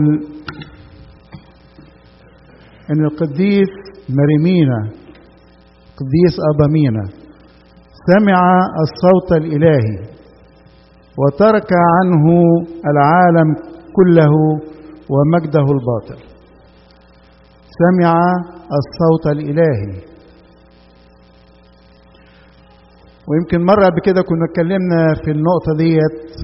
بيقول ان القديس مريمينا قديس ابامينا سمع الصوت الالهي وترك عنه العالم كله ومجده الباطل سمع الصوت الالهي ويمكن مرة قبل كده كنا اتكلمنا في النقطة ديت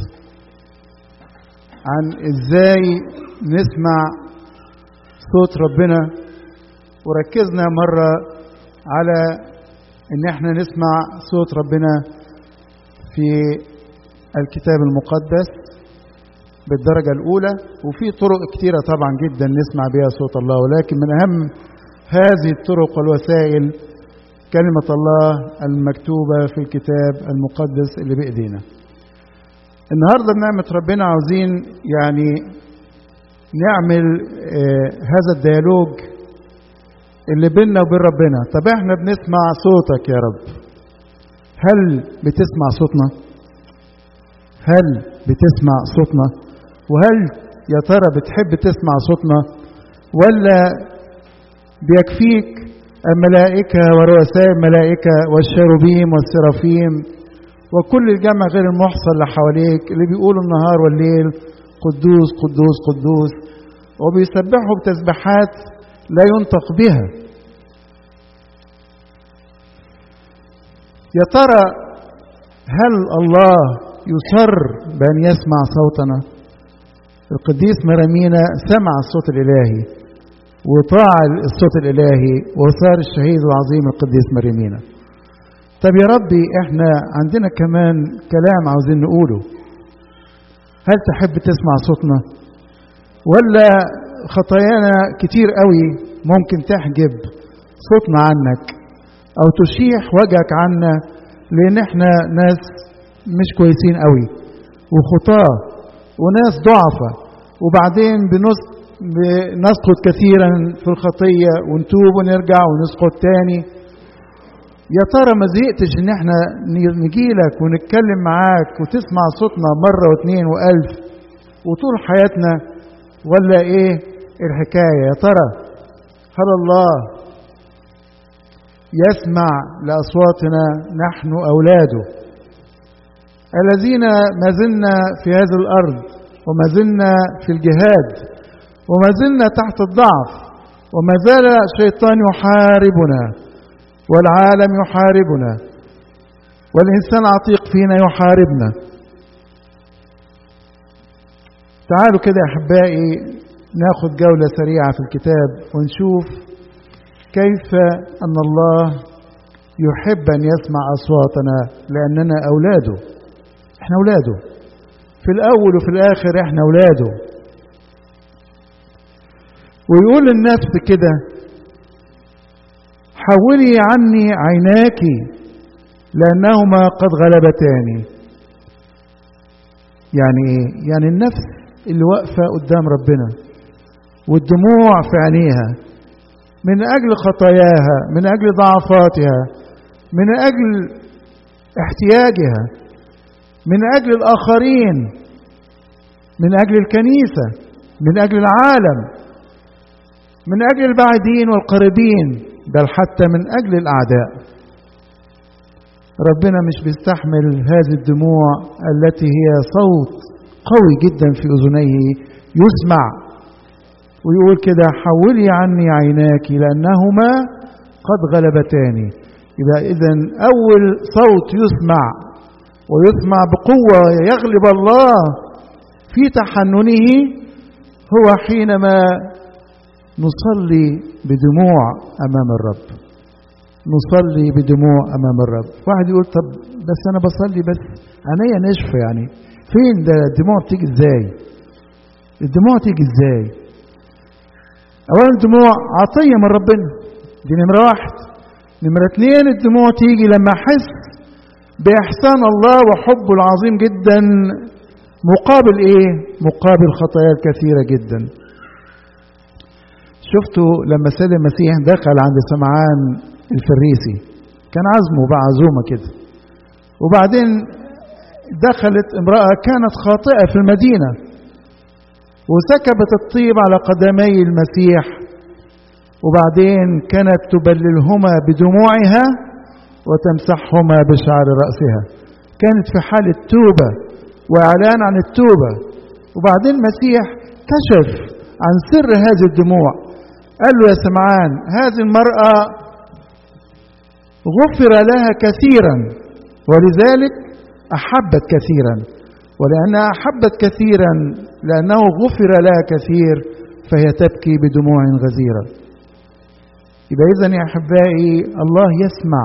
عن ازاي نسمع صوت ربنا وركزنا مرة على ان احنا نسمع صوت ربنا في الكتاب المقدس بالدرجة الأولى وفي طرق كتيرة طبعا جدا نسمع بها صوت الله ولكن من أهم هذه الطرق والوسائل كلمة الله المكتوبة في الكتاب المقدس اللي بإيدينا النهاردة بنعمة ربنا عاوزين يعني نعمل آه هذا الديالوج اللي بيننا وبين ربنا طب احنا بنسمع صوتك يا رب هل بتسمع صوتنا هل بتسمع صوتنا وهل يا ترى بتحب تسمع صوتنا ولا بيكفيك الملائكة ورؤساء الملائكة والشاروبيم والسرافيم وكل الجمع غير المحصى اللي حواليك اللي بيقولوا النهار والليل قدوس قدوس قدوس وبيسبحوا بتسبيحات لا ينطق بها يا ترى هل الله يصر بأن يسمع صوتنا القديس مرامينا سمع الصوت الإلهي وطاع الصوت الإلهي وصار الشهيد العظيم القديس مريمينا طب يا ربي احنا عندنا كمان كلام عاوزين نقوله هل تحب تسمع صوتنا ولا خطايانا كتير قوي ممكن تحجب صوتنا عنك او تشيح وجهك عنا لان احنا ناس مش كويسين قوي وخطاه وناس ضعفة وبعدين بنس بنسقط كثيرا في الخطية ونتوب ونرجع ونسقط تاني يا ترى ما زهقتش ان احنا نجيلك ونتكلم معاك وتسمع صوتنا مرة واثنين والف وطول حياتنا ولا ايه الحكاية يا ترى هل الله يسمع لأصواتنا نحن أولاده الذين ما زلنا في هذه الأرض وما زلنا في الجهاد وما زلنا تحت الضعف وما زال الشيطان يحاربنا والعالم يحاربنا والإنسان عتيق فينا يحاربنا تعالوا كده يا أحبائي ناخد جولة سريعة في الكتاب ونشوف كيف أن الله يحب أن يسمع أصواتنا لأننا أولاده احنا أولاده في الأول وفي الآخر احنا أولاده ويقول للنفس كده حولي عني عيناك لأنهما قد غلبتاني يعني ايه يعني النفس اللي واقفة قدام ربنا والدموع في عينيها من أجل خطاياها من أجل ضعفاتها من أجل احتياجها من أجل الآخرين من أجل الكنيسة من أجل العالم من أجل البعيدين والقريبين بل حتى من أجل الأعداء ربنا مش بيستحمل هذه الدموع التي هي صوت قوي جدا في أذنيه يسمع ويقول كده حولي عني عيناك لأنهما قد غلبتاني يبقى إذا أول صوت يسمع ويسمع بقوة يغلب الله في تحننه هو حينما نصلي بدموع أمام الرب نصلي بدموع أمام الرب واحد يقول طب بس أنا بصلي بس عينيا نشفة يعني فين ده الدموع بتيجي ازاي الدموع تيجي ازاي اولا الدموع عطيه من ربنا دي نمره واحد نمره اتنين الدموع تيجي لما احس باحسان الله وحبه العظيم جدا مقابل ايه مقابل خطايا كثيره جدا شفتوا لما السيد المسيح دخل عند سمعان الفريسي كان عزمه بقى عزومه كده وبعدين دخلت امراه كانت خاطئه في المدينه وسكبت الطيب على قدمي المسيح وبعدين كانت تبللهما بدموعها وتمسحهما بشعر رأسها كانت في حالة توبة وإعلان عن التوبة وبعدين المسيح كشف عن سر هذه الدموع قال له يا سمعان هذه المرأة غفر لها كثيرا ولذلك أحبت كثيرا ولأنها أحبت كثيرا لأنه غفر لها كثير فهي تبكي بدموع غزيرة يبقى إذا يا أحبائي الله يسمع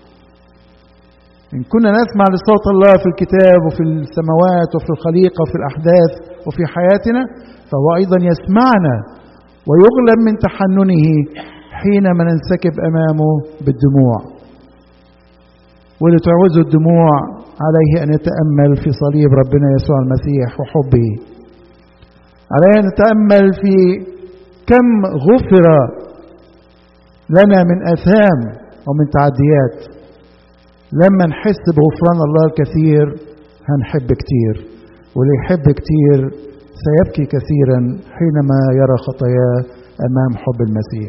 إن كنا نسمع لصوت الله في الكتاب وفي السماوات وفي الخليقة وفي الأحداث وفي حياتنا فهو أيضا يسمعنا ويغلب من تحننه حينما ننسكب أمامه بالدموع واللي تعوزه الدموع عليه أن يتأمل في صليب ربنا يسوع المسيح وحبه عليه أن نتأمل في كم غفر لنا من أثام ومن تعديات لما نحس بغفران الله الكثير هنحب كتير واللي يحب كتير سيبكي كثيرا حينما يرى خطاياه أمام حب المسيح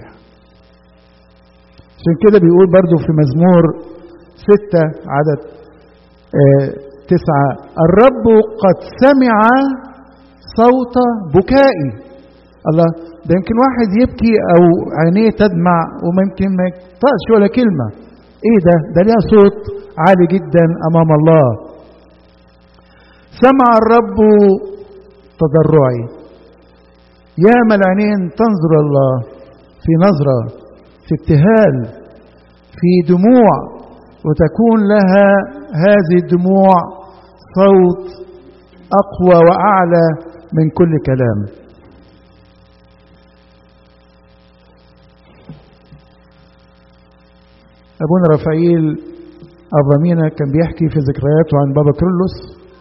عشان كده بيقول برضو في مزمور ستة عدد آه تسعة الرب قد سمع صوت بكائي الله ده يمكن واحد يبكي أو عينيه تدمع وممكن ما يقطعش ولا كلمة ايه ده ده ليها صوت عالي جدا امام الله سمع الرب تضرعي ياما العينين تنظر الله في نظرة في ابتهال في دموع وتكون لها هذه الدموع صوت أقوى وأعلى من كل كلام أبونا رفائيل أبرامينا كان بيحكي في ذكرياته عن بابا كرولوس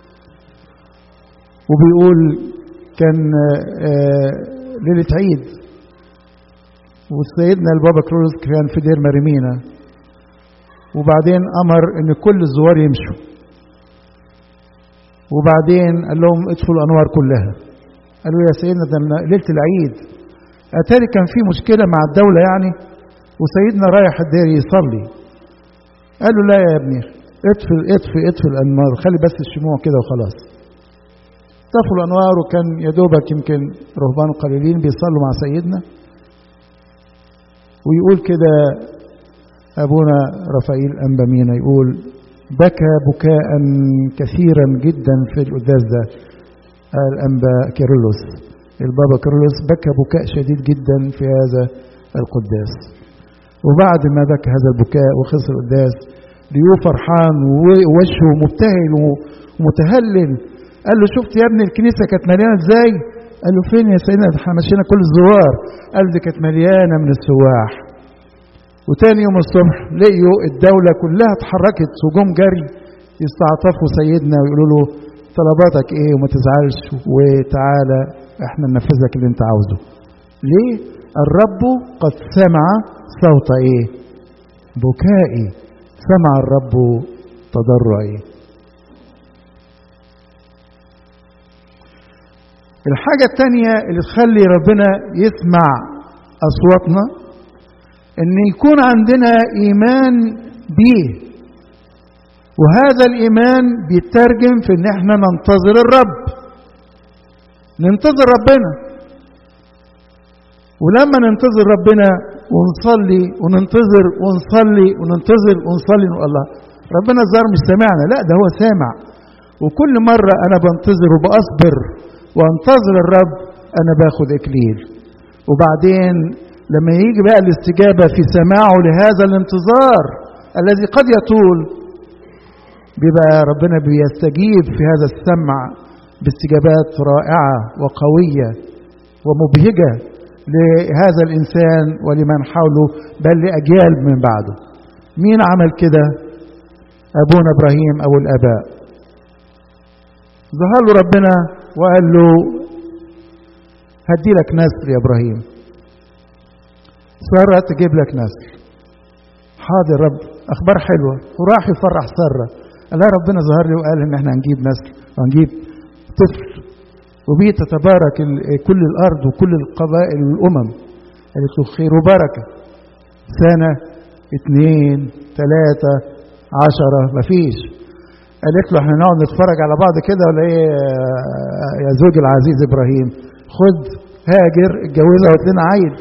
وبيقول كان ليلة عيد وسيدنا البابا كرولوس كان في دير مريمينا وبعدين أمر إن كل الزوار يمشوا وبعدين قال لهم اطفوا الأنوار كلها قالوا يا سيدنا ده ليلة العيد أتاري كان في مشكلة مع الدولة يعني وسيدنا رايح الدير يصلي قال له لا يا ابني اطفي اطفي اطفي الانوار خلي بس الشموع كده وخلاص طفوا الانوار وكان يا دوبك يمكن رهبان قليلين بيصلوا مع سيدنا ويقول كده ابونا رفائيل انبامينا يقول بكى بكاء كثيرا جدا في القداس ده الانبا كيرلس البابا كيرلس بكى بكاء شديد جدا في هذا القداس وبعد ما بكى هذا البكاء وخسر القداس ليو فرحان ووجهه مبتهل ومتهلل قال له شفت يا ابني الكنيسة كانت مليانة ازاي قال له فين يا سيدنا احنا مشينا كل الزوار قال دي كانت مليانة من السواح وتاني يوم الصبح لقيوا الدولة كلها اتحركت وجم جري يستعطفوا سيدنا ويقولوا له طلباتك ايه وما تزعلش وتعالى احنا ننفذ لك اللي انت عاوزه ليه الرب قد سمع صوت ايه بكائي سمع الرب تضرعي الحاجة التانية اللي تخلي ربنا يسمع أصواتنا إن يكون عندنا إيمان بيه وهذا الإيمان بيترجم في إن إحنا ننتظر الرب ننتظر ربنا ولما ننتظر ربنا ونصلي وننتظر ونصلي وننتظر ونصلي نقول الله ربنا الظاهر مش سامعنا لا ده هو سامع وكل مرة أنا بنتظر وبأصبر وانتظر الرب أنا باخد إكليل وبعدين لما يجي بقى الاستجابة في سماعه لهذا الانتظار الذي قد يطول بيبقى ربنا بيستجيب في هذا السمع باستجابات رائعة وقوية ومبهجة لهذا الإنسان ولمن حوله بل لأجيال من بعده مين عمل كده أبونا إبراهيم أو الآباء ظهر له ربنا وقال له هدي لك نسل يا إبراهيم سارة تجيب لك نسل حاضر رب أخبار حلوة وراح يفرح سارة قال لها ربنا ظهر لي وقال إن احنا هنجيب نسل وهنجيب طفل وبيه تتبارك كل الأرض وكل القبائل والأمم قالت له خير وبركة سنة اتنين تلاتة عشرة مفيش قالت له احنا نقعد نتفرج على بعض كده ولا ايه يا زوج العزيز ابراهيم خد هاجر اتجوزها وقت لنا عيل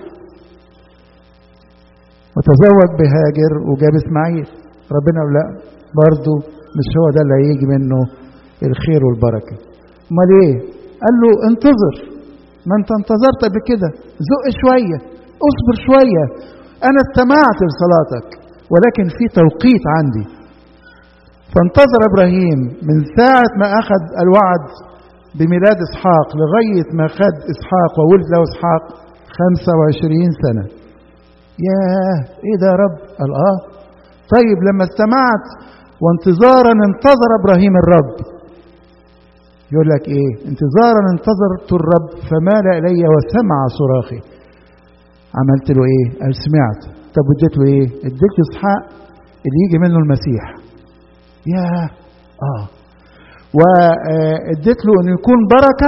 وتزوج بهاجر وجاب اسماعيل ربنا لا برضه مش هو ده اللي هيجي منه الخير والبركه امال ايه قال له انتظر ما انت انتظرت قبل كده زق شويه اصبر شويه انا استمعت لصلاتك ولكن في توقيت عندي فانتظر ابراهيم من ساعه ما اخذ الوعد بميلاد اسحاق لغايه ما خد اسحاق وولد له اسحاق 25 سنه ياه ايه ده يا رب قال اه طيب لما استمعت وانتظارا انتظر ابراهيم الرب يقول لك ايه انتظارا انتظرت الرب فمال الي وسمع صراخي عملت له ايه قال سمعت طب اديت له ايه اديت له اسحاق اللي يجي منه المسيح ياه اه واديت له ان يكون بركه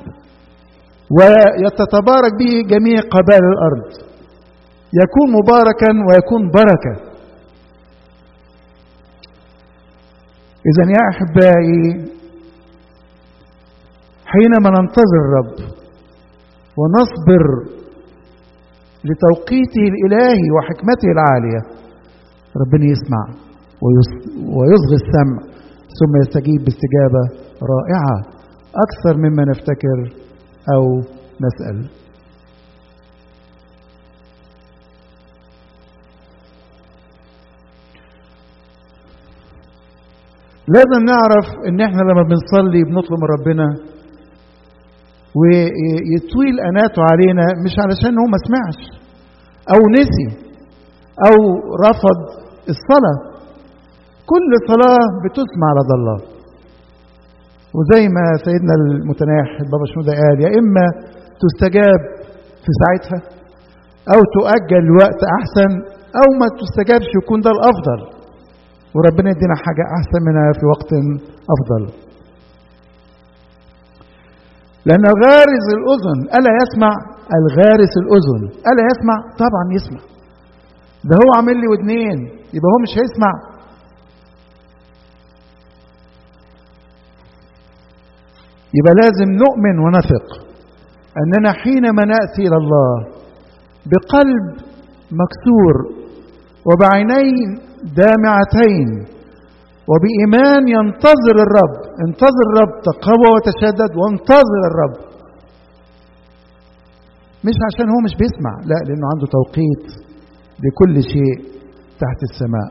ويتتبارك به جميع قبائل الارض يكون مباركا ويكون بركه اذا يا احبائي حينما ننتظر الرب ونصبر لتوقيته الالهي وحكمته العاليه ربنا يسمع ويصغي السمع ثم يستجيب باستجابه رائعه اكثر مما نفتكر او نسال لازم نعرف ان احنا لما بنصلي بنطلب من ربنا ويطويل اناته علينا مش علشان هو ما سمعش او نسي او رفض الصلاه كل صلاه بتسمع لدى الله وزي ما سيدنا المتناحي بابا شنودة قال يا اما تستجاب في ساعتها او تؤجل لوقت احسن او ما تستجابش يكون ده الافضل وربنا يدينا حاجة أحسن منها في وقت أفضل لأن الغارز الأذن ألا يسمع الغارس الأذن ألا يسمع طبعا يسمع ده هو عامل لي ودنين يبقى هو مش هيسمع يبقى لازم نؤمن ونثق أننا حينما نأتي إلى الله بقلب مكسور وبعينين دامعتين وبإيمان ينتظر الرب انتظر الرب تقوى وتشدد وانتظر الرب مش عشان هو مش بيسمع لا لأنه عنده توقيت لكل شيء تحت السماء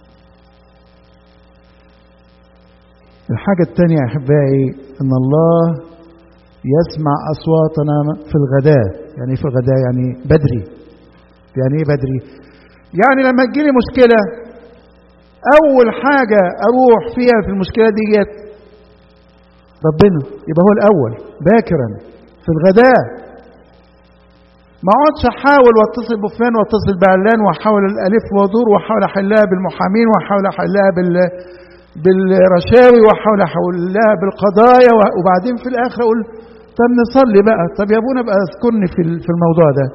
الحاجة الثانية يا أحبائي أن الله يسمع أصواتنا في الغداء يعني إيه في الغداء يعني بدري يعني إيه بدري يعني لما تجيلي مشكلة أول حاجة أروح فيها في المشكلة ديت ربنا يبقى هو الأول باكرا في الغداء ما اقعدش احاول واتصل بفلان واتصل بعلان واحاول الف وادور واحاول احلها بالمحامين واحاول احلها بال بالرشاوي واحاول احلها بالقضايا وبعدين في الاخر اقول طب نصلي بقى طب يا ابونا بقى اذكرني في في الموضوع ده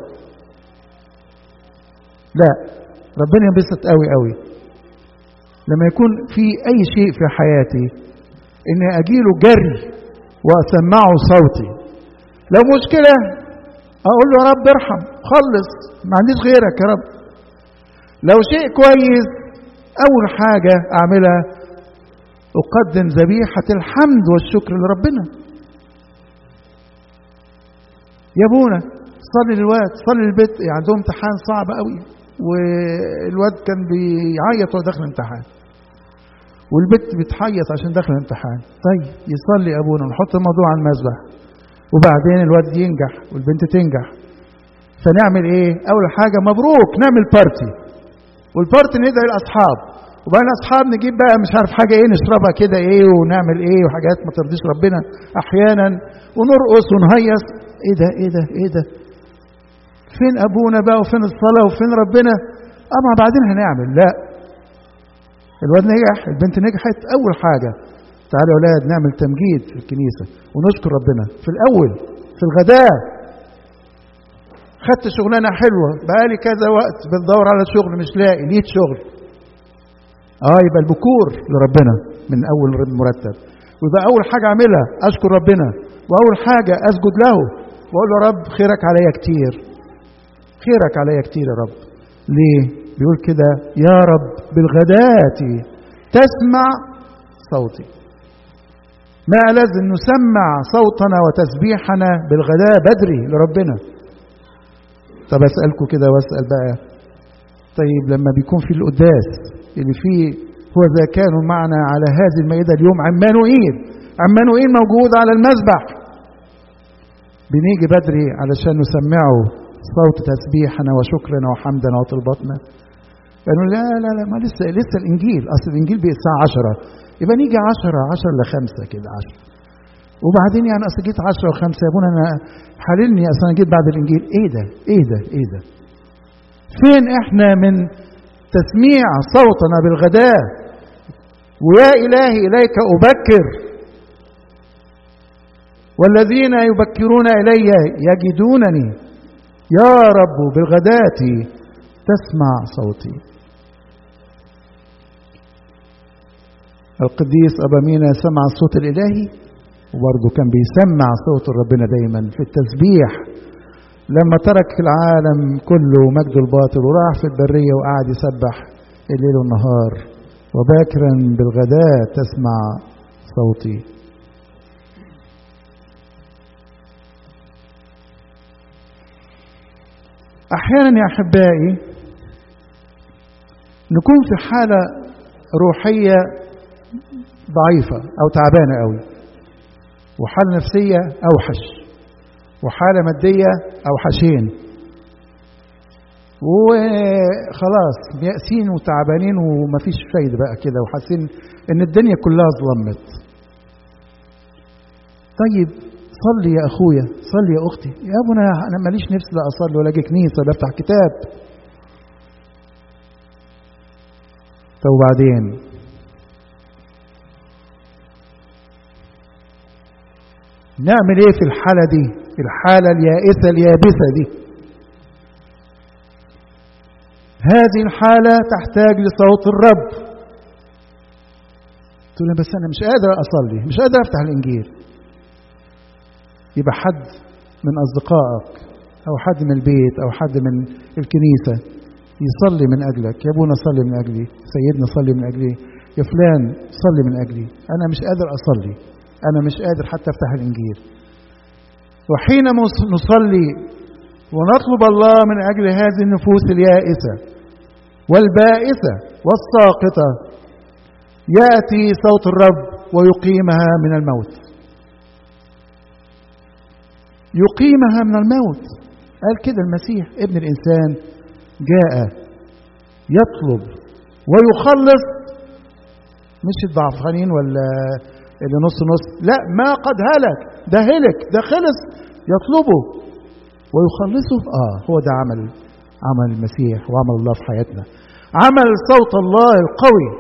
لا ربنا ينبسط قوي قوي لما يكون في اي شيء في حياتي اني اجيله جري واسمعه صوتي لو مشكله اقول له يا رب ارحم خلص ما عنديش غيرك يا رب لو شيء كويس اول حاجه اعملها اقدم ذبيحه الحمد والشكر لربنا يا ابونا صلي للواد صلي للبيت عندهم امتحان صعب قوي والواد كان بيعيط وهو داخل الامتحان والبنت بتحيط عشان داخل الامتحان طيب يصلي ابونا نحط الموضوع على المذبح وبعدين الواد ينجح والبنت تنجح فنعمل ايه اول حاجه مبروك نعمل بارتي والبارتي ندعي الاصحاب وبعدين الاصحاب نجيب بقى مش عارف حاجه ايه نشربها كده ايه ونعمل ايه وحاجات ما ترضيش ربنا احيانا ونرقص ونهيص ايه ده ايه ده ايه ده فين ابونا بقى وفين الصلاه وفين ربنا اما بعدين هنعمل لا الواد نجح البنت نجحت اول حاجه تعالوا يا اولاد نعمل تمجيد في الكنيسه ونشكر ربنا في الاول في الغداء خدت شغلانه حلوه بقالي كذا وقت بتدور على شغل مش لاقي لقيت شغل اه يبقى البكور لربنا من اول مرتب ويبقى اول حاجه اعملها اشكر ربنا واول حاجه اسجد له واقول له يا رب خيرك عليا كتير خيرك عليا كتير يا رب ليه بيقول كده يا رب بالغداة تسمع صوتي ما ألذ أن نسمع صوتنا وتسبيحنا بالغداء بدري لربنا طب أسألكم كده وأسأل بقى طيب لما بيكون في القداس اللي فيه هو ذا كانوا معنا على هذه المائدة اليوم عمانوئيل عمانوئيل موجود على المذبح بنيجي بدري علشان نسمعه صوت تسبيحنا وشكرنا وحمدنا وطلباتنا قالوا لا لا لا ما لسه لسه الانجيل اصل الانجيل بقى الساعه 10 يبقى نيجي 10 10 ل 5 كده 10 وبعدين يعني اصل جيت 10 و5 يا ابونا انا حللني اصل انا جيت بعد الانجيل ايه ده ايه ده ايه ده فين احنا من تسميع صوتنا بالغداء ويا الهي اليك ابكر والذين يبكرون الي يجدونني يا رب بالغداة تسمع صوتي القديس أبا مينا سمع الصوت الإلهي وبرضه كان بيسمع صوت ربنا دايما في التسبيح لما ترك العالم كله مجد الباطل وراح في البرية وقعد يسبح الليل والنهار وباكرا بالغداء تسمع صوتي احيانا يا احبائي نكون في حاله روحيه ضعيفه او تعبانه قوي وحاله نفسيه اوحش وحاله ماديه اوحشين وخلاص يأسين وتعبانين ومفيش فايدة بقى كده وحاسين إن الدنيا كلها ظلمت. طيب صلي يا اخويا صلي يا اختي يا ابونا انا ماليش نفس لا اصلي ولا اجي كنيسه ولا افتح كتاب طب وبعدين نعمل ايه في الحاله دي الحاله اليائسه اليابسه دي هذه الحاله تحتاج لصوت الرب تقول بس انا مش قادر اصلي مش قادر افتح الانجيل يبقى حد من أصدقائك أو حد من البيت أو حد من الكنيسة يصلي من أجلك يا أبونا صلي من أجلي سيدنا صلي من أجلي يا فلان صلي من أجلي أنا مش قادر أصلي أنا مش قادر حتى أفتح الإنجيل وحينما نصلي ونطلب الله من أجل هذه النفوس اليائسة والبائسة والساقطة يأتي صوت الرب ويقيمها من الموت يقيمها من الموت قال كده المسيح ابن الإنسان جاء يطلب ويخلص مش الضعفانين ولا اللي نص نص لا ما قد هلك ده هلك ده خلص يطلبه ويخلصه اه هو ده عمل عمل المسيح وعمل الله في حياتنا عمل صوت الله القوي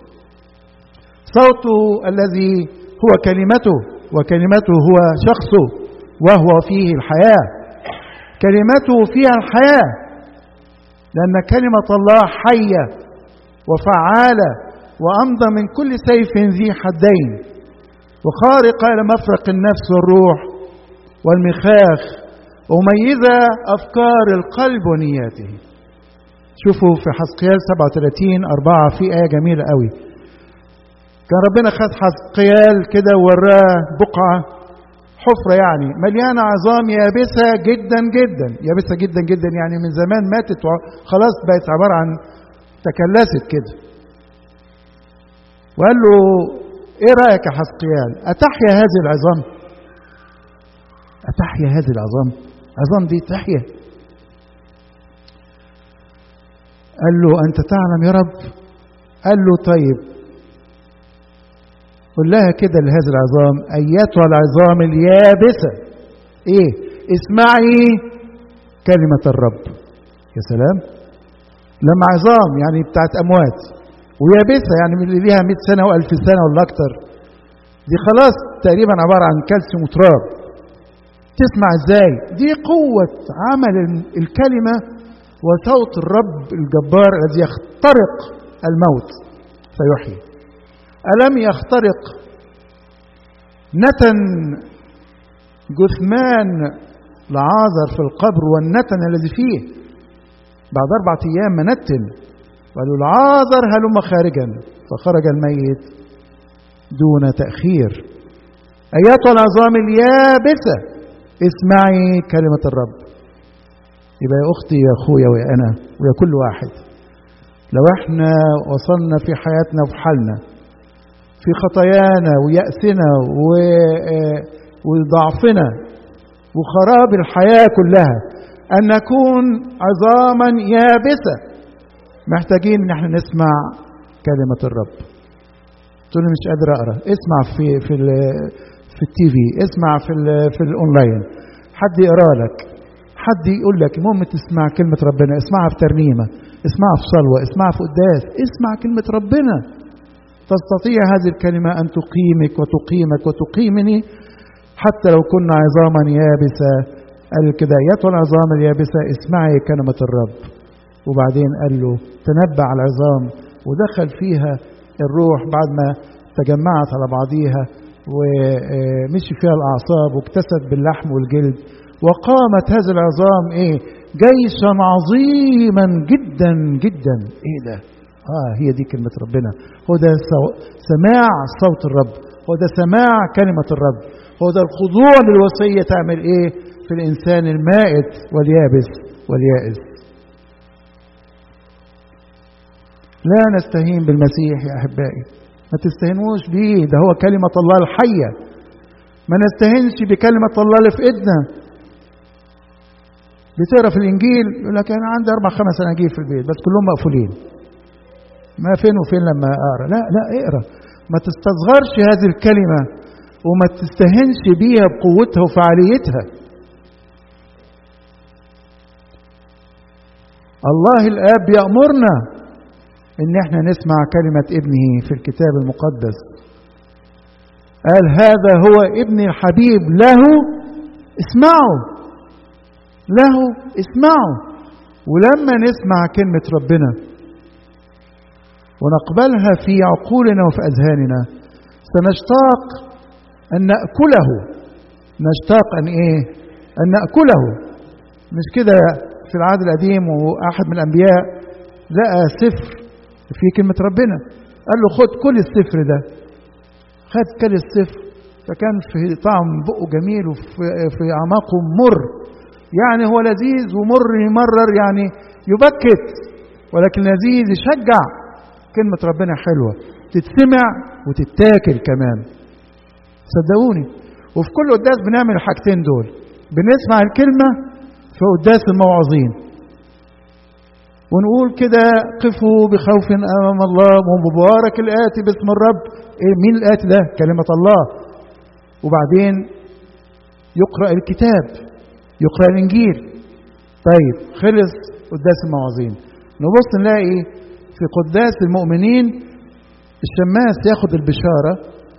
صوته الذي هو كلمته وكلمته هو شخصه وهو فيه الحياة كلمته فيها الحياة لأن كلمة الله حية وفعالة وأمضى من كل سيف ذي حدين وخارقة لمفرق النفس والروح والمخاخ ومميزة أفكار القلب ونياته شوفوا في حسقيال 37 أربعة في آية جميلة قوي كان ربنا خد حسقيال كده ووراه بقعة حفرة يعني مليانة عظام يابسة جدا جدا يابسة جدا جدا يعني من زمان ماتت خلاص بقت عبارة عن تكلست كده وقال له ايه رأيك يا حسقيال أتحيا هذه العظام أتحيا هذه العظام عظام دي تحيا قال له أنت تعلم يا رب قال له طيب قل لها كده لهذه العظام أيتها العظام اليابسة إيه اسمعي كلمة الرب يا سلام لما عظام يعني بتاعت أموات ويابسة يعني من اللي ليها 100 سنة و1000 سنة ولا أكتر دي خلاص تقريبا عبارة عن كالسيوم وتراب تسمع ازاي دي قوة عمل الكلمة وصوت الرب الجبار الذي يخترق الموت فيحيي ألم يخترق نتن جثمان لعازر في القبر والنتن الذي فيه بعد أربعة أيام منتن وقالوا العازر هلم خارجا فخرج الميت دون تأخير أيتها العظام اليابسة اسمعي كلمة الرب يبقى يا أختي يا أخويا ويا أنا ويا كل واحد لو احنا وصلنا في حياتنا وفي حالنا في خطايانا ويأسنا وضعفنا وخراب الحياة كلها أن نكون عظاما يابسة محتاجين ان احنا نسمع كلمة الرب تقول مش قادر اقرا اسمع في في ال في التي في اسمع في ال في الاونلاين حد يقرا لك حد يقول لك المهم تسمع كلمة ربنا اسمعها في ترنيمة اسمعها في صلوة اسمعها في قداس اسمع كلمة ربنا تستطيع هذه الكلمة أن تقيمك وتقيمك وتقيمني حتى لو كنا عظاما يابسة قال كده أيتها العظام اليابسة اسمعي كلمة الرب وبعدين قال له تنبع العظام ودخل فيها الروح بعد ما تجمعت على بعضيها ومشي فيها الأعصاب واكتست باللحم والجلد وقامت هذه العظام ايه جيشا عظيما جدا جدا ايه ده اه هي دي كلمة ربنا هو ده سماع صوت الرب هو ده سماع كلمة الرب هو ده الخضوع للوصية تعمل ايه في الانسان المائت واليابس واليائس لا نستهين بالمسيح يا احبائي ما تستهينوش بيه ده هو كلمة الله الحية ما نستهينش بكلمة الله اللي في ايدنا بتقرا في الانجيل يقول لك انا عندي اربع خمس اناجيل في البيت بس كلهم مقفولين ما فين وفين لما اقرا لا لا اقرا ما تستصغرش هذه الكلمه وما تستهنش بيها بقوتها وفعاليتها الله الاب يامرنا ان احنا نسمع كلمه ابنه في الكتاب المقدس قال هذا هو ابني الحبيب له اسمعوا له اسمعوا ولما نسمع كلمة ربنا ونقبلها في عقولنا وفي أذهاننا سنشتاق أن نأكله نشتاق أن إيه أن نأكله مش كده في العهد القديم وأحد من الأنبياء لقى سفر في كلمة ربنا قال له خد كل السفر ده خد كل السفر فكان في طعم بقه جميل وفي في أعماقه مر يعني هو لذيذ ومر يمرر يعني يبكت ولكن لذيذ يشجع كلمة ربنا حلوة تتسمع وتتاكل كمان صدقوني وفي كل قداس بنعمل الحاجتين دول بنسمع الكلمة في قداس الموعظين ونقول كده قفوا بخوف امام الله ومبارك الاتي باسم الرب إيه مين الاتي ده كلمه الله وبعدين يقرا الكتاب يقرأ الإنجيل طيب خلص قداس الموعظين نبص نلاقي في قداس المؤمنين الشماس ياخد البشارة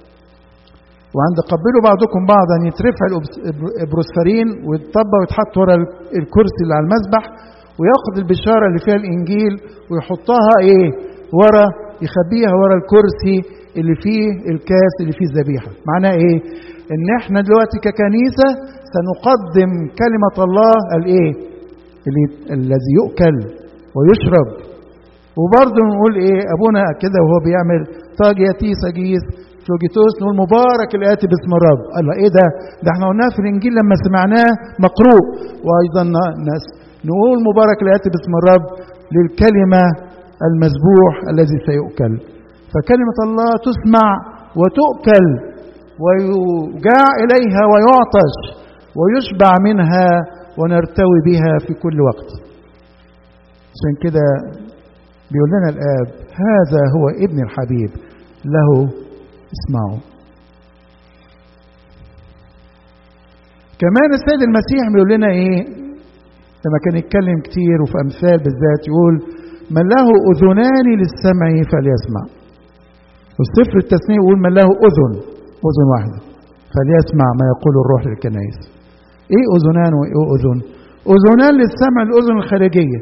وعند قبلوا بعضكم بعضا يترفع البروسفرين ويتطبق ويتحط ورا الكرسي اللي على المسبح وياخد البشارة اللي فيها الإنجيل ويحطها إيه ورا يخبيها ورا الكرسي اللي فيه الكاس اللي فيه الذبيحة معناه إيه إن إحنا دلوقتي ككنيسة سنقدم كلمة الله الايه الذي يؤكل ويشرب وبرضه نقول ايه ابونا كده وهو بيعمل طاجيتي سجيس فلوجيتوس نقول مبارك الاتي باسم الرب الله ايه ده ده احنا قلناه في الانجيل لما سمعناه مقروء وايضا نقول مبارك الاتي باسم الرب للكلمه المذبوح الذي سيؤكل فكلمه الله تسمع وتؤكل ويجاع اليها ويعطش ويشبع منها ونرتوي بها في كل وقت عشان كده بيقول لنا الآب هذا هو ابن الحبيب له اسمعوا كمان السيد المسيح بيقول لنا ايه لما كان يتكلم كتير وفي امثال بالذات يقول من له اذنان للسمع فليسمع والسفر التثنيه يقول من له اذن أذن واحدة فليسمع ما يقول الروح للكنائس إيه أذنان وإيه أذن أذنان للسمع الأذن الخارجية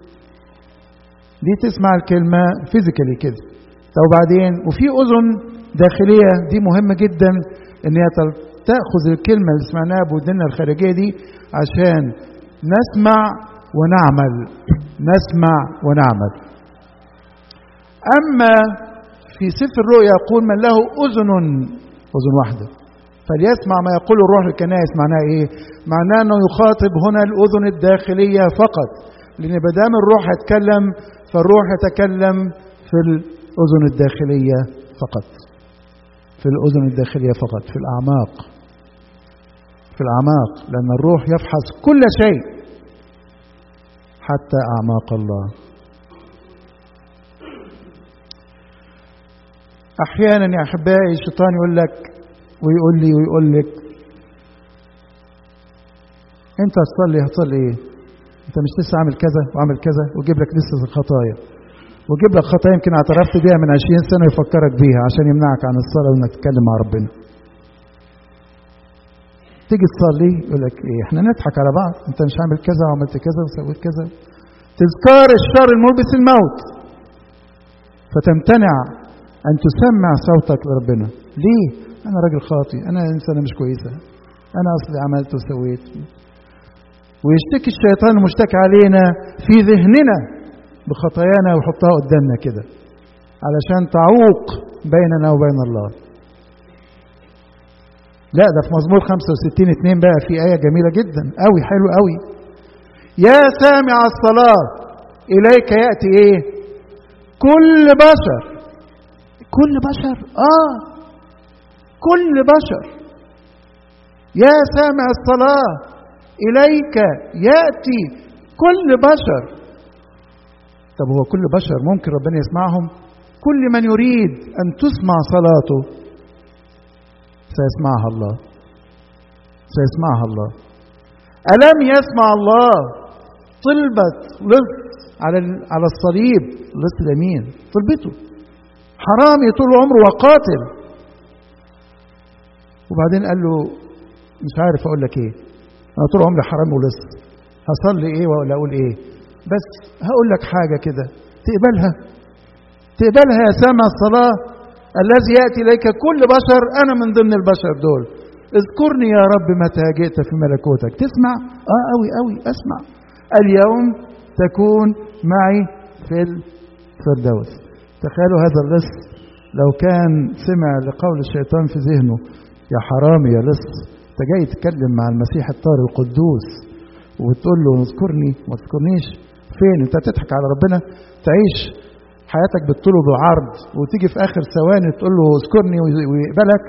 دي تسمع الكلمة فيزيكالي كده طب وبعدين وفي أذن داخلية دي مهمة جدا إن هي تأخذ الكلمة اللي سمعناها بودننا الخارجية دي عشان نسمع ونعمل نسمع ونعمل أما في سفر الرؤيا يقول من له أذن أذن واحدة فليسمع ما يقول الروح للكنائس معناه إيه؟ معناه أنه يخاطب هنا الأذن الداخلية فقط لأن ما دام الروح يتكلم فالروح يتكلم في الأذن الداخلية فقط في الأذن الداخلية فقط في الأعماق في الأعماق لأن الروح يفحص كل شيء حتى أعماق الله أحيانا يا أحبائي الشيطان يقول لك ويقول لي ويقول لك أنت هتصلي هتصلي إيه؟ أنت مش لسه عامل كذا وعامل كذا ويجيب لك لسه الخطايا ويجيب لك خطايا يمكن اعترفت بيها من 20 سنة ويفكرك بيها عشان يمنعك عن الصلاة وإنك تتكلم مع ربنا. تيجي تصلي يقول لك ايه احنا نضحك على بعض انت مش عامل كذا وعملت كذا وسويت كذا تذكار الشر الملبس الموت فتمتنع ان تسمع صوتك لربنا ليه انا راجل خاطي انا انسانه مش كويسه انا اصلي عملت وسويت ويشتكي الشيطان المشتكي علينا في ذهننا بخطايانا ويحطها قدامنا كده علشان تعوق بيننا وبين الله لا ده في مزمور 65 2 بقى في آية جميلة جدا قوي حلو قوي يا سامع الصلاة إليك يأتي إيه كل بشر كل بشر آه كل بشر يا سامع الصلاة إليك يأتي كل بشر طب هو كل بشر ممكن ربنا يسمعهم كل من يريد أن تسمع صلاته سيسمعها الله سيسمعها الله ألم يسمع الله طلبة لص على على الصليب لص اليمين طلبته حرامي طول عمره وقاتل وبعدين قال له مش عارف اقول لك ايه انا طول عمري حرامي ولص هصلي ايه ولا اقول ايه بس هقول لك حاجه كده تقبلها تقبلها يا سامع الصلاه الذي يأتي إليك كل بشر أنا من ضمن البشر دول اذكرني يا رب متى جئت في ملكوتك تسمع آه أوي أوي أسمع اليوم تكون معي في الفردوس تخيلوا هذا اللص لو كان سمع لقول الشيطان في ذهنه يا حرامي يا لص انت جاي تتكلم مع المسيح الطاهر القدوس وتقول له اذكرني ما تذكرنيش فين انت تضحك على ربنا تعيش حياتك بالطول وبالعرض وتيجي في اخر ثواني تقول له اذكرني ويقبلك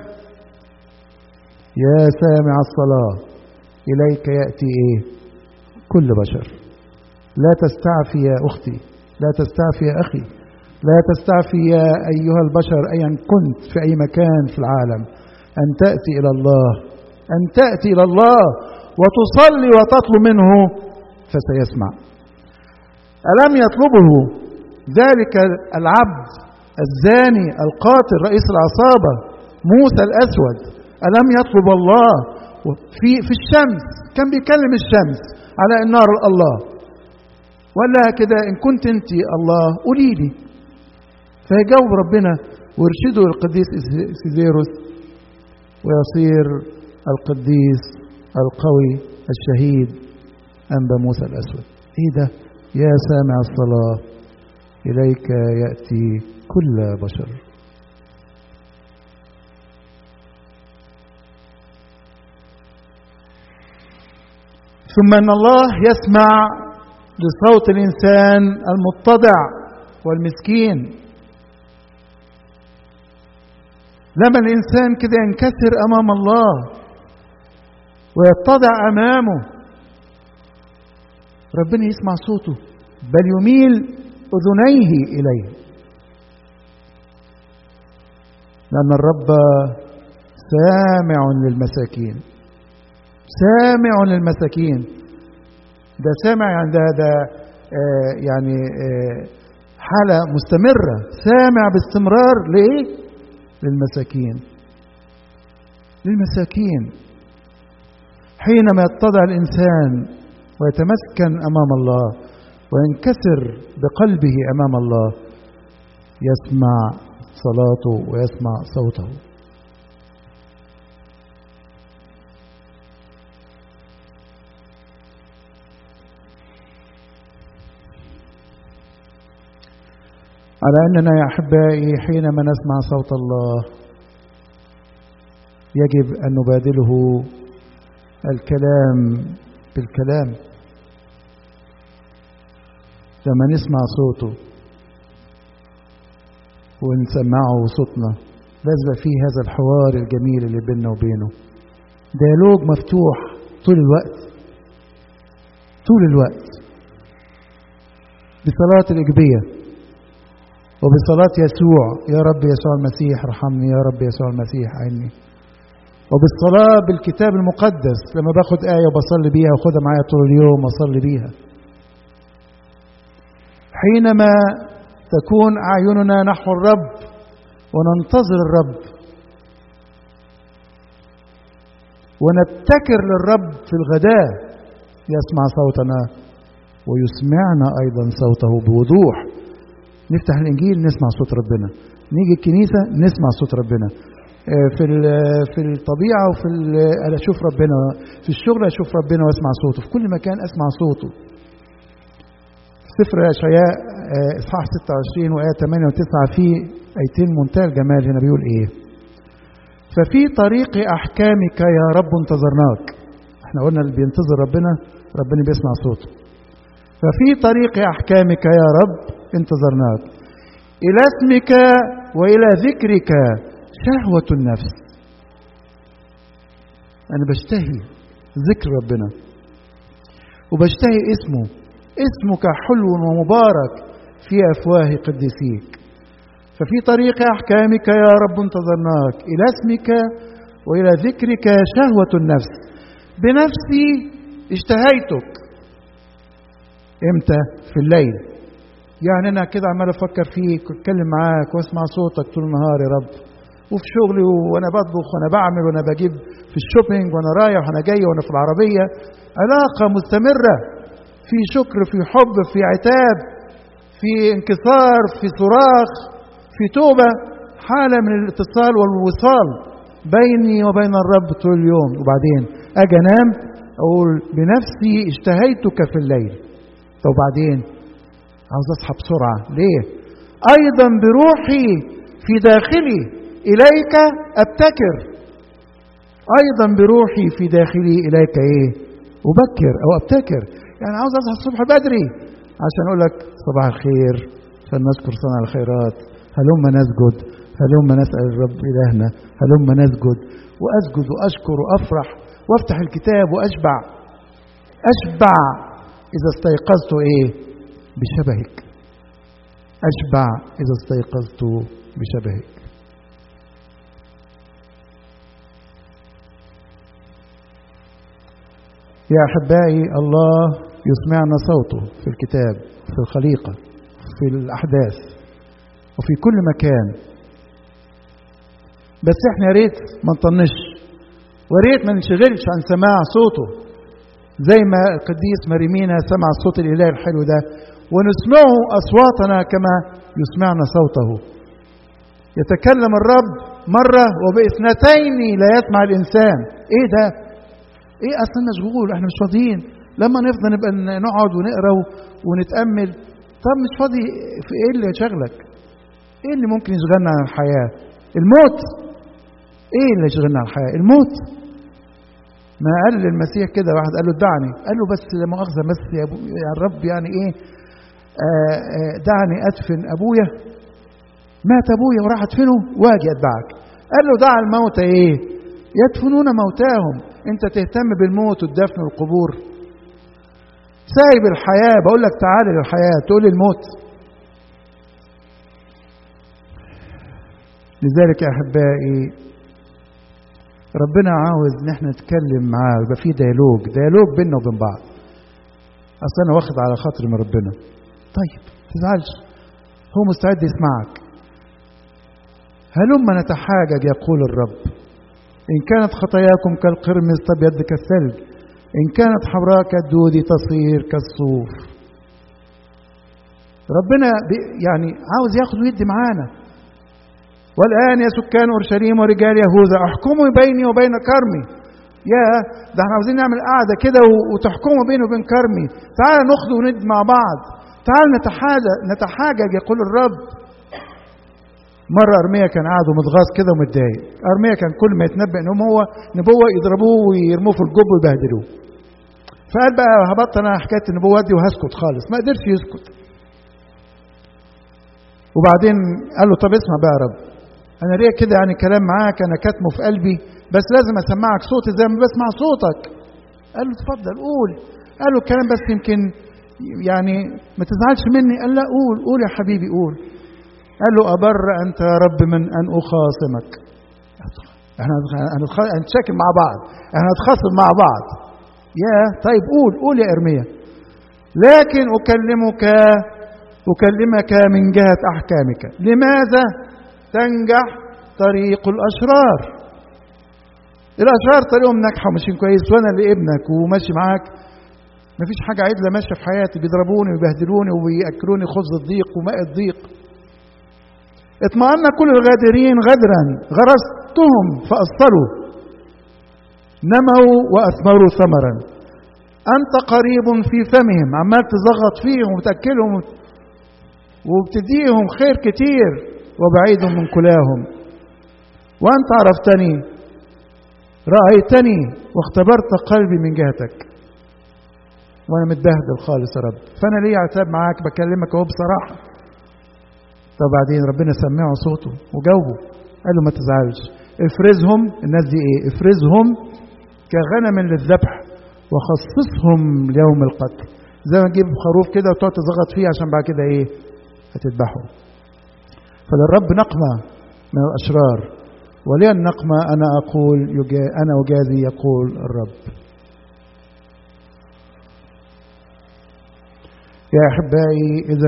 يا سامع الصلاه اليك ياتي ايه كل بشر لا تستعفي يا اختي لا تستعفي يا اخي لا تستعفي يا ايها البشر ايا كنت في اي مكان في العالم ان تاتي الى الله ان تاتي الى الله وتصلي وتطلب منه فسيسمع الم يطلبه ذلك العبد الزاني القاتل رئيس العصابة موسى الأسود ألم يطلب الله في في الشمس كان بيكلم الشمس على النار الله ولا كده إن كنت أنت الله قولي لي فيجاوب ربنا ويرشده القديس سيزيروس ويصير القديس القوي الشهيد أنبا موسى الأسود إيه ده يا سامع الصلاة إليك يأتي كل بشر ثم أن الله يسمع لصوت الإنسان المتضع والمسكين لما الإنسان كده ينكسر أمام الله ويتضع أمامه ربنا يسمع صوته بل يميل أذنيه إليه لأن الرب سامع للمساكين سامع للمساكين ده سامع يعني ده ده آه يعني آه حالة مستمرة سامع باستمرار لإيه؟ للمساكين للمساكين حينما يتضع الإنسان ويتمسكن أمام الله وينكسر بقلبه أمام الله يسمع صلاته ويسمع صوته على أننا يا أحبائي حينما نسمع صوت الله يجب أن نبادله الكلام بالكلام لما نسمع صوته ونسمعه صوتنا لازم فيه هذا الحوار الجميل اللي بيننا وبينه ديالوج مفتوح طول الوقت طول الوقت بصلاة الإجبية وبصلاة يسوع يا رب يسوع المسيح ارحمني يا رب يسوع المسيح عيني وبالصلاة بالكتاب المقدس لما باخد آية وبصلي بيها وخدها معايا طول اليوم وأصلي بيها حينما تكون أعيننا نحو الرب وننتظر الرب ونبتكر للرب في الغداء يسمع صوتنا ويسمعنا أيضا صوته بوضوح نفتح الإنجيل نسمع صوت ربنا نيجي الكنيسة نسمع صوت ربنا في في الطبيعة وفي أنا أشوف ربنا في الشغل أشوف ربنا وأسمع صوته في كل مكان أسمع صوته سفر اشعياء اصحاح 26 وايه 8 و9 في ايتين منتهى الجمال هنا بيقول ايه؟ ففي طريق احكامك يا رب انتظرناك. احنا قلنا اللي بينتظر ربنا ربنا بيسمع صوته. ففي طريق احكامك يا رب انتظرناك. الى اسمك والى ذكرك شهوة النفس. انا بشتهي ذكر ربنا. وبشتهي اسمه اسمك حلو ومبارك في افواه قديسيك ففي طريق احكامك يا رب انتظرناك الى اسمك والى ذكرك شهوه النفس بنفسي اشتهيتك امتى في الليل يعني انا كده عمال افكر فيك واتكلم معاك واسمع صوتك طول النهار يا رب وفي شغلي وانا بطبخ وانا بعمل وانا بجيب في الشوبينج وانا رايح وانا جاي وانا في العربيه علاقه مستمره في شكر في حب في عتاب في انكسار في صراخ في توبة حالة من الاتصال والوصال بيني وبين الرب طول اليوم وبعدين أجي أنام أقول بنفسي اشتهيتك في الليل طب وبعدين عاوز أصحى بسرعة ليه؟ أيضا بروحي في داخلي إليك أبتكر أيضا بروحي في داخلي إليك إيه؟ أبكر أو أبتكر يعني عاوز اصحى الصبح بدري عشان اقول لك صباح الخير فلنذكر صنع الخيرات هلما نسجد هلما نسال الرب الهنا هلما نسجد واسجد واشكر وافرح وافتح الكتاب واشبع اشبع اذا استيقظت ايه بشبهك اشبع اذا استيقظت بشبهك يا احبائي الله يسمعنا صوته في الكتاب في الخليقه في الاحداث وفي كل مكان بس احنا يا ريت ما نطنش وريت ما ننشغلش عن سماع صوته زي ما القديس مريمينا سمع الصوت الالهي الحلو ده ونسمعه اصواتنا كما يسمعنا صوته يتكلم الرب مره وباثنتين لا يسمع الانسان ايه ده ايه اصلا مشغول احنا مش فاضيين لما نفضل نبقى نقعد ونقرا ونتامل طب مش فاضي في ايه اللي شغلك ايه اللي ممكن يشغلنا عن الحياه الموت ايه اللي يشغلنا عن الحياه الموت ما قال للمسيح كده واحد قال له ادعني قال له بس لا مؤاخذه بس يا, أبو يا الرب يعني ايه آآ آآ دعني ادفن ابويا مات ابويا وراح ادفنه واجي اتبعك قال له دع الموت ايه يدفنون موتاهم انت تهتم بالموت والدفن والقبور سايب الحياة بقول لك تعالى للحياة تقول لي الموت لذلك يا أحبائي ربنا عاوز ان احنا نتكلم معاه يبقى في ديالوج ديالوج بيننا وبين بعض اصل انا واخد على خاطري من ربنا طيب ما تزعلش هو مستعد يسمعك هلما نتحاجج يقول الرب إن كانت خطاياكم كالقرمز تبيض كالثلج إن كانت حمراء كالدود تصير كالصوف ربنا يعني عاوز ياخد ويدي معانا والآن يا سكان أورشليم ورجال يهوذا احكموا بيني وبين كرمي يا ده احنا عاوزين نعمل قعدة كده وتحكموا بيني وبين كرمي تعال ناخد وند مع بعض تعال نتحاجج نتحاجج يقول الرب مرة أرميا كان قاعد ومتغاظ كده ومتضايق أرميا كان كل ما يتنبأ إن هو نبوة يضربوه ويرموه في الجب ويبهدلوه فقال بقى هبطل أنا حكاية النبوة دي وهسكت خالص ما قدرش يسكت وبعدين قال له طب اسمع بقى يا رب أنا ليا كده يعني كلام معاك أنا كاتمه في قلبي بس لازم أسمعك صوتي زي ما بسمع صوتك قال له اتفضل قول قال له الكلام بس يمكن يعني ما تزعلش مني قال لا قول قول يا حبيبي قول قال له أبر أنت يا رب من أن أخاصمك احنا هنتشاكل مع بعض احنا هنتخاصم مع بعض يا طيب قول قول يا إرميا لكن أكلمك أكلمك من جهة أحكامك لماذا تنجح طريق الأشرار الأشرار طريقهم ناجحة وماشيين كويس وأنا اللي ابنك وماشي معاك مفيش حاجة عدلة ماشية في حياتي بيضربوني ويبهدلوني ويأكلوني خبز الضيق وماء الضيق اطمأن كل الغادرين غدرا غرستهم فأصلوا نموا وأثمروا ثمرا أنت قريب في فمهم عمال تزغط فيهم وتأكلهم وبتديهم خير كتير وبعيد من كلاهم وأنت عرفتني رأيتني واختبرت قلبي من جهتك وأنا متبهدل خالص يا رب فأنا ليه عتاب معاك بكلمك أهو بصراحة طب بعدين ربنا سمعه صوته وجاوبه قال له ما تزعلش افرزهم الناس دي ايه افرزهم كغنم للذبح وخصصهم ليوم القتل زي ما تجيب خروف كده وتقعد تزغط فيه عشان بعد كده ايه هتذبحه فللرب نقمة من الأشرار ولي النقمة أنا أقول يجا أنا أجازي يقول الرب يا أحبائي إذا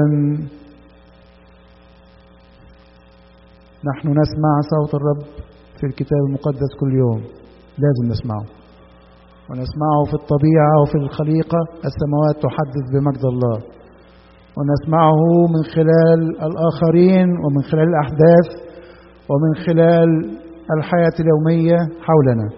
نحن نسمع صوت الرب في الكتاب المقدس كل يوم لازم نسمعه ونسمعه في الطبيعة وفي الخليقة السماوات تحدث بمجد الله ونسمعه من خلال الآخرين ومن خلال الأحداث ومن خلال الحياة اليومية حولنا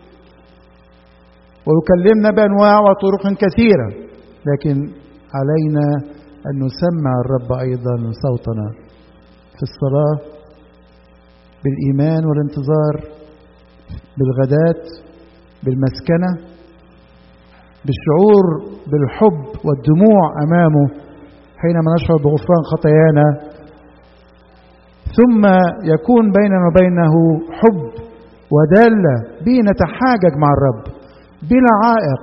ويكلمنا بأنواع وطرق كثيرة لكن علينا أن نسمع الرب أيضا صوتنا في الصلاة بالإيمان والانتظار بالغداة بالمسكنة بالشعور بالحب والدموع أمامه حينما نشعر بغفران خطايانا ثم يكون بيننا وبينه حب ودالة به نتحاجج مع الرب بلا عائق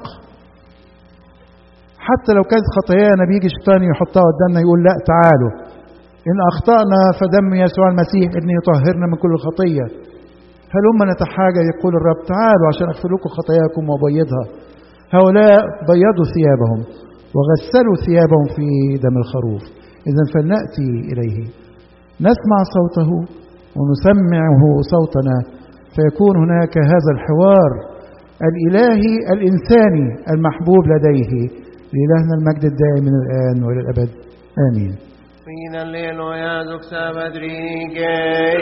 حتى لو كانت خطايانا بيجي الشيطان يحطها قدامنا يقول لا تعالوا إن أخطأنا فدم يسوع المسيح ابن يطهرنا من كل خطية هلما نتحاجى يقول الرب تعالوا عشان أغفر لكم خطاياكم وأبيضها هؤلاء بيضوا ثيابهم وغسلوا ثيابهم في دم الخروف إذا فلنأتي إليه نسمع صوته ونسمعه صوتنا فيكون هناك هذا الحوار الإلهي الإنساني المحبوب لديه لإلهنا المجد الدائم من الآن وإلى الأبد آمين Fina lelo ya zuksa badrige